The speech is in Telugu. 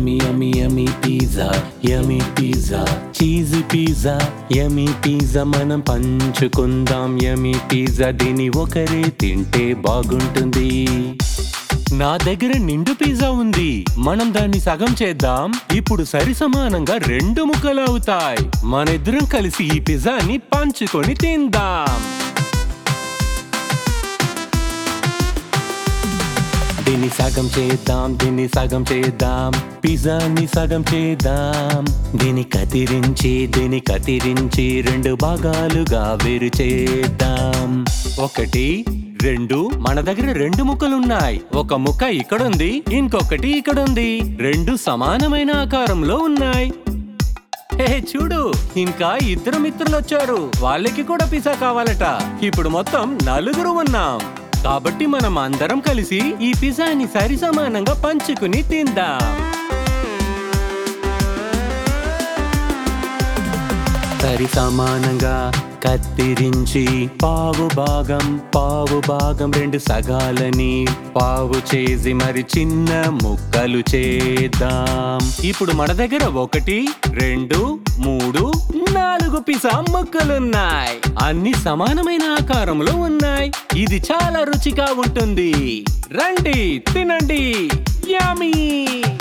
యమి yummy yummy pizza yummy pizza cheesy pizza yummy pizza మనం పంచుకుందాం యమి పిజ్జా దీని ఒకరే తింటే బాగుంటుంది నా దగ్గర నిండు పిజ్జా ఉంది మనం దాన్ని సగం చేద్దాం ఇప్పుడు సరి సమానంగా రెండు ముక్కలు అవుతాయి మన ఇద్దరం కలిసి ఈ పిజ్జాని పంచుకొని తిందాం దీన్ని సగం చేద్దాం దీన్ని సగం చేద్దాం పిజ్జాని సగం చేద్దాం దీన్ని కత్తిరించి దీన్ని కత్తిరించి రెండు భాగాలుగా వేరు చేద్దాం ఒకటి రెండు మన దగ్గర రెండు ముక్కలు ఉన్నాయి ఒక ముక్క ఇక్కడ ఉంది ఇంకొకటి ఇక్కడ ఉంది రెండు సమానమైన ఆకారంలో ఉన్నాయి హే చూడు ఇంకా ఇద్దరు మిత్రులు వచ్చారు వాళ్ళకి కూడా పిజ్జా కావాలట ఇప్పుడు మొత్తం నలుగురు ఉన్నాం కాబట్టి మనం అందరం కలిసి ఈ పిజ్జాని సరి సమానంగా పంచుకుని తిందాం సరి సమానంగా కత్తిరించి పావు భాగం పావు భాగం రెండు సగాలని పావు చేసి మరి చిన్న ముక్కలు చేద్దాం ఇప్పుడు మన దగ్గర ఒకటి రెండు మూడు నాలుగు పిసా ముక్కలున్నాయి అన్ని సమానమైన ఆకారంలో ఉన్నాయి ఇది చాలా రుచిగా ఉంటుంది రండి తినండి యామీ